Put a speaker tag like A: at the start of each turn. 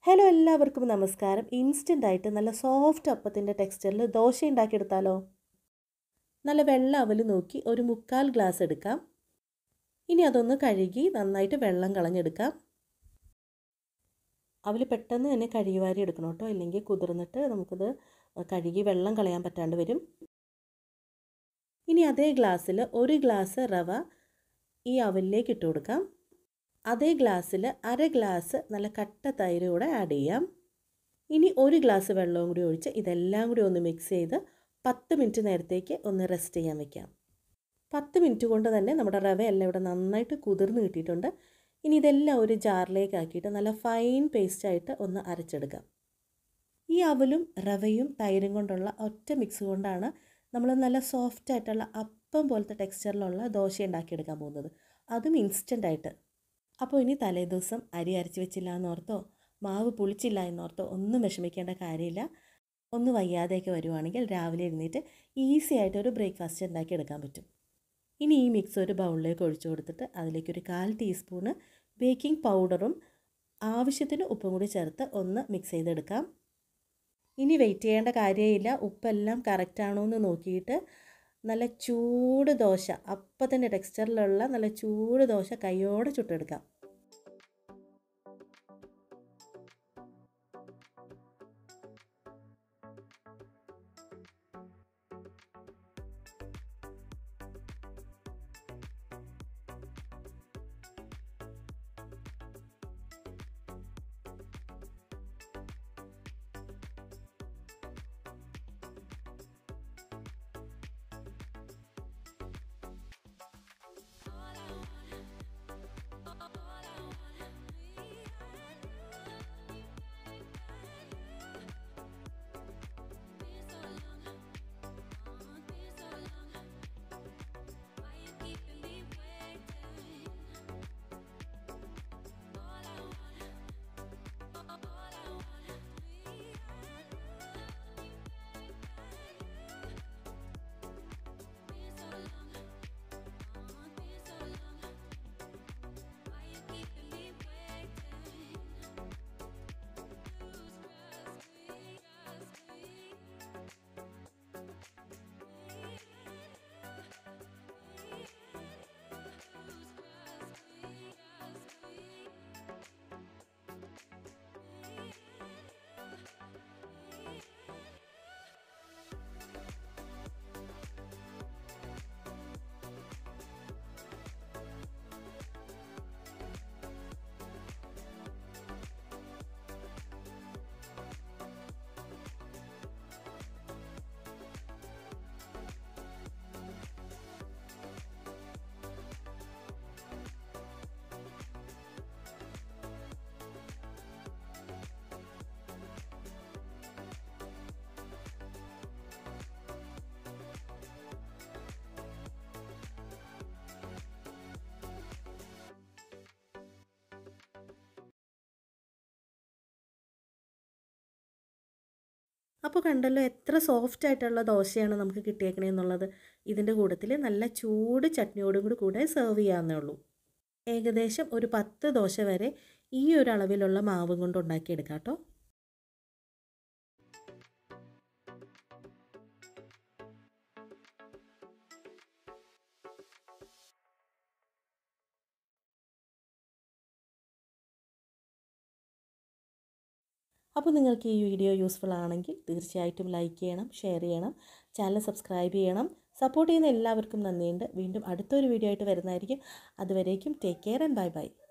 A: hello എല്ലാവർക്കും നമസ്കാരം instant ആയിട്ട് നല്ല സോഫ്റ്റ് അപ്പത്തിൻ്റെ ടെക്സ്ചറിൽ ദോശ ഉണ്ടാക്കിയെടുത്താലോ നല്ല വെള്ള അവൽ നോക്കി ഒരു മുക്കാൽ ഗ്ലാസ് എടുക്കാം ഇനി അതൊന്ന് കഴുകി നന്നായിട്ട് വെള്ളം കളഞ്ഞെടുക്കാം അവൽ പെട്ടെന്ന് തന്നെ കഴുകിവാരി എടുക്കണം കേട്ടോ ഇല്ലെങ്കിൽ കുതിർന്നിട്ട് നമുക്കത് കഴുകി വെള്ളം കളയാൻ പറ്റാണ്ട് വരും ഇനി അതേ ഗ്ലാസ്സിൽ ഒരു ഗ്ലാസ് റവ ഈ അവലിലേക്ക് ഇട്ട് കൊടുക്കാം അതേ ഗ്ലാസ്സിൽ അര ഗ്ലാസ് നല്ല കട്ട തൈര് കൂടെ ആഡ് ചെയ്യാം ഇനി ഒരു ഗ്ലാസ് വെള്ളവും കൂടി ഒഴിച്ച് ഇതെല്ലാം കൂടി ഒന്ന് മിക്സ് ചെയ്ത് പത്ത് മിനിറ്റ് നേരത്തേക്ക് ഒന്ന് റെസ്റ്റ് ചെയ്യാൻ വെക്കാം പത്ത് മിനിറ്റ് കൊണ്ട് തന്നെ നമ്മുടെ റവ എല്ലാം ഇവിടെ നന്നായിട്ട് കുതിർന്ന് കിട്ടിയിട്ടുണ്ട് ഇനി ഇതെല്ലാം ഒരു ജാറിലേക്ക് ആക്കിയിട്ട് നല്ല ഫൈൻ പേസ്റ്റായിട്ട് ഒന്ന് അരച്ചെടുക്കാം ഈ അവലും റവയും തൈരും കൊണ്ടുള്ള ഒറ്റ മിക്സ് കൊണ്ടാണ് നമ്മൾ നല്ല സോഫ്റ്റ് ആയിട്ടുള്ള അപ്പം പോലത്തെ ടെക്സ്ചറിലുള്ള ദോശ ഉണ്ടാക്കിയെടുക്കാൻ പോകുന്നത് അതും ഇൻസ്റ്റൻ്റ് ആയിട്ട് അപ്പോൾ ഇനി തലേദിവസം അരി അരച്ച് വെച്ചില്ല എന്നോർത്തോ മാവ് പുളിച്ചില്ല എന്നോർത്തോ ഒന്നും വിഷമിക്കേണ്ട കാര്യമില്ല ഒന്ന് വയ്യാതെയൊക്കെ വരുവാണെങ്കിൽ രാവിലെ എഴുന്നേറ്റ് ഈസി ആയിട്ട് ഒരു ബ്രേക്ക്ഫാസ്റ്റ് ഉണ്ടാക്കി എടുക്കാൻ പറ്റും ഇനി ഈ മിക്സ് ഒരു ബൗളിലേക്ക് ഒഴിച്ചു കൊടുത്തിട്ട് അതിലേക്ക് ഒരു കാൽ ടീസ്പൂണ് ബേക്കിംഗ് പൗഡറും ആവശ്യത്തിന് ഉപ്പും കൂടി ചേർത്ത് ഒന്ന് മിക്സ് ചെയ്തെടുക്കാം ഇനി വെയിറ്റ് ചെയ്യേണ്ട കാര്യമില്ല ഉപ്പെല്ലാം കറക്റ്റാണോ എന്ന് നോക്കിയിട്ട് നല്ല ചൂട് ദോശ അപ്പത്തിൻ്റെ ടെക്സ്ചറിലുള്ള നല്ല ചൂട് ദോശ കൈയോടെ ചുട്ടെടുക്കാം അപ്പോൾ കണ്ടല്ലോ എത്ര സോഫ്റ്റ് ആയിട്ടുള്ള ദോശയാണ് നമുക്ക് കിട്ടിയേക്കണേ എന്നുള്ളത് ഇതിൻ്റെ കൂട്ടത്തിൽ നല്ല ചൂട് ചട്നിയോടും കൂടി കൂടെ സെർവ് ചെയ്യാവുന്നേ ഉള്ളൂ ഏകദേശം ഒരു പത്ത് ദോശ വരെ ഈ ഒരു അളവിലുള്ള മാവ് കൊണ്ട് ഉണ്ടാക്കിയെടുക്കാം കേട്ടോ അപ്പോൾ നിങ്ങൾക്ക് ഈ വീഡിയോ യൂസ്ഫുൾ ആണെങ്കിൽ തീർച്ചയായിട്ടും ലൈക്ക് ചെയ്യണം ഷെയർ ചെയ്യണം ചാനൽ സബ്സ്ക്രൈബ് ചെയ്യണം സപ്പോർട്ട് ചെയ്യുന്ന എല്ലാവർക്കും നന്ദിയുണ്ട് വീണ്ടും അടുത്തൊരു വീഡിയോ ആയിട്ട് വരുന്നതായിരിക്കും അതുവരേക്കും take care and bye by